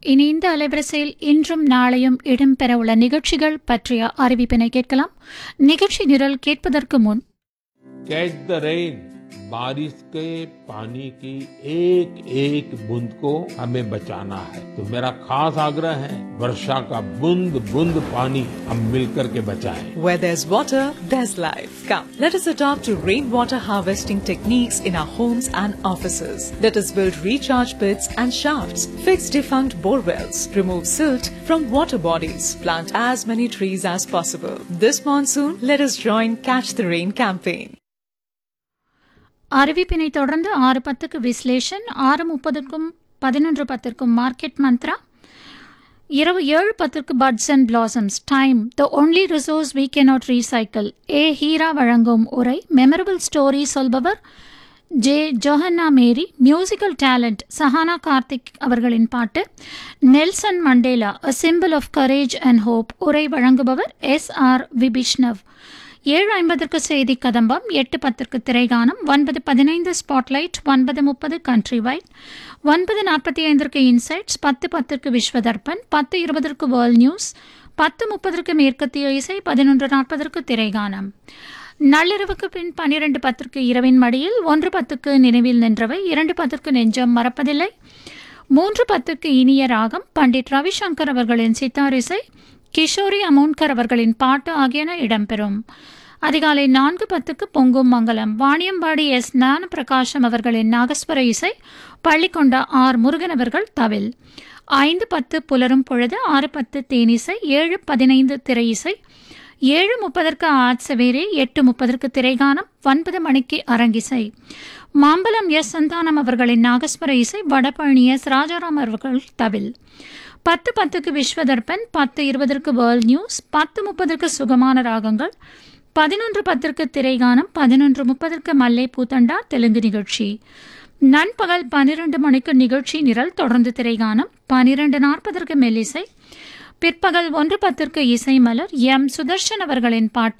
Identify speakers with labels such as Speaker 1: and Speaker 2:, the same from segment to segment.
Speaker 1: இனி இந்த அலைவரிசையில் இன்றும் நாளையும் இடம்பெறவுள்ள நிகழ்ச்சிகள் பற்றிய அறிவிப்பினை கேட்கலாம் நிகழ்ச்சி நிரல் கேட்பதற்கு முன்
Speaker 2: कैच द रेन बारिश के पानी की एक एक बूंद को हमें बचाना है तो मेरा खास आग्रह है वर्षा का बूंद बूंद पानी हम मिलकर के बचाएं
Speaker 3: Where there's water, there's life. Come, let us adopt to rainwater harvesting techniques in our homes and offices. Let us build recharge pits and shafts, fix defunct bore wells, remove silt from water bodies, plant as many trees as possible. This monsoon, let us join Catch the Rain campaign.
Speaker 1: அறிவிப்பினை தொடர்ந்து ஆறு பத்துக்கு விஸ்லேஷன் ஆறு முப்பதுக்கும் பதினொன்று பத்திற்கும் market Mantra இரவு ஏழு பத்திற்கு buds and blossoms time the only resource we cannot recycle A Heera வழங்கும் உரை மெமரபிள் ஸ்டோரி சொல்பவர் J Johanna Mary musical talent Sahana Karthik அவர்களின் பாட்டு Nelson Mandela a symbol of courage and hope உரை வழங்குபவர் எஸ் ஆர் விபிஷ்ணவ் ஏழு ஐம்பதற்கு செய்தி கதம்பம் எட்டு பத்திற்கு திரைகானம் ஒன்பது பதினைந்து ஸ்பாட்லைட் ஒன்பது முப்பது கண்ட்ரி வைட் ஒன்பது நாற்பத்தி ஐந்திற்கு இன்சைட்ஸ் பத்து பத்திற்கு விஸ்வதர்பன் பத்து இருபதற்கு வேர்ல்ட் நியூஸ் பத்து முப்பதற்கு மேற்கத்திய இசை பதினொன்று நாற்பதற்கு திரைகானம் நள்ளிரவுக்கு பின் பன்னிரண்டு பத்திற்கு இரவின் மடியில் ஒன்று பத்துக்கு நினைவில் நின்றவை இரண்டு பத்திற்கு நெஞ்சம் மறப்பதில்லை மூன்று பத்துக்கு இனிய ராகம் பண்டிட் ரவிசங்கர் அவர்களின் சித்தார் இசை கிஷோரி அமோன்கர் அவர்களின் பாட்டு ஆகியன இடம்பெறும் அதிகாலை நான்கு பத்துக்கு பொங்கும் மங்கலம் வாணியம்பாடி எஸ் ஞான பிரகாசம் அவர்களின் நாகஸ்வர இசை பள்ளிக்கொண்ட ஆர் முருகன் அவர்கள் தவில் ஐந்து பத்து புலரும் பொழுது ஆறு பத்து தேனிசை ஏழு பதினைந்து திரை இசை ஏழு முப்பதற்கு ஆட்சவேரே எட்டு முப்பதற்கு திரைகானம் ஒன்பது மணிக்கு அரங்கிசை மாம்பலம் எஸ் சந்தானம் அவர்களின் நாகஸ்வர இசை வடபழனி எஸ் ராஜாராம் அவர்கள் தவில் பத்து பத்துக்கு விஸ்வதர்பன் பத்து இருபதற்கு வேர்ல்ட் நியூஸ் பத்து முப்பதற்கு சுகமான ராகங்கள் பதினொன்று பத்திற்கு திரைகானம் பதினொன்று முப்பதற்கு மல்லை பூத்தண்டா தெலுங்கு நிகழ்ச்சி நண்பகல் பன்னிரண்டு மணிக்கு நிகழ்ச்சி நிரல் தொடர்ந்து திரைகானம் பன்னிரண்டு நாற்பதற்கு மெல்லிசை பிற்பகல் ஒன்று பத்திற்கு இசை மலர் எம் சுதர்ஷன் அவர்களின் பாட்டு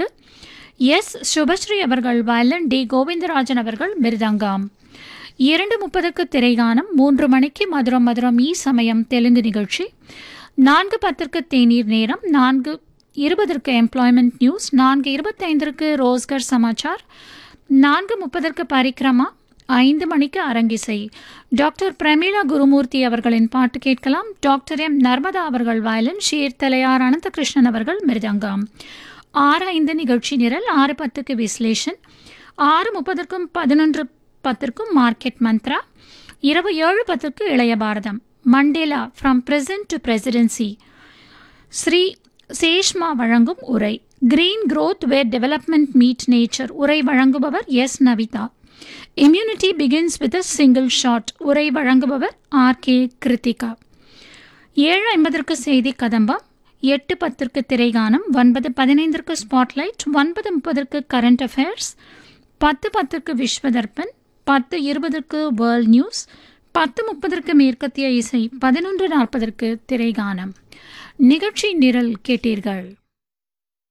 Speaker 1: எஸ் சுபஸ்ரீ அவர்கள் வயலன் டி கோவிந்தராஜன் அவர்கள் மிருதங்காம் இரண்டு முப்பதுக்கு திரைகானம் மூன்று மணிக்கு மதுரம் மதுரம் ஈ சமயம் தெலுங்கு நிகழ்ச்சி நான்கு பத்திற்கு தேநீர் நேரம் நான்கு இருபதற்கு எம்ப்ளாய்மெண்ட் நியூஸ் நான்கு இருபத்தைந்திற்கு ரோஸ்கர் சமாச்சார் நான்கு முப்பதற்கு பரிக்ரமா ஐந்து மணிக்கு அரங்கிசை டாக்டர் பிரமீளா குருமூர்த்தி அவர்களின் பாட்டு கேட்கலாம் டாக்டர் எம் நர்மதா அவர்கள் வயலின் ஷீர் தலையார் அனந்தகிருஷ்ணன் அவர்கள் மிருதங்கம் ஆறு ஐந்து நிகழ்ச்சி நிரல் ஆறு பத்துக்கு விஸ்லேஷன் ஆறு முப்பதற்கும் பதினொன்று பத்திற்கும் மார்க்கெட் மந்த்ரா இரவு ஏழு பத்திற்கு இளைய பாரதம் Mandela from present to presidency Sri Sheshma வழங்கும் உரை green growth where development meet nature உரை வழங்குபவர் S Navitha immunity begins with a single shot உரை வழங்குபவர் ஆர் கே கிருத்திகா ஏழு ஐம்பதற்கு செய்தி கதம்பம் எட்டு பத்திற்கு திரைகானம் ஒன்பது பதினைந்திற்கு ஸ்பாட்லைட் ஒன்பது முப்பதற்கு கரண்ட் அஃபேர்ஸ் பத்து பத்திற்கு விஸ்வதர்பன் பத்து இருபதற்கு வேர்ல்ட் நியூஸ் பத்து முப்பதற்கு மேற்கத்திய இசை பதினொன்று நாற்பதற்கு திரைகானம் நிகழ்ச்சி நிரல் கேட்டீர்கள்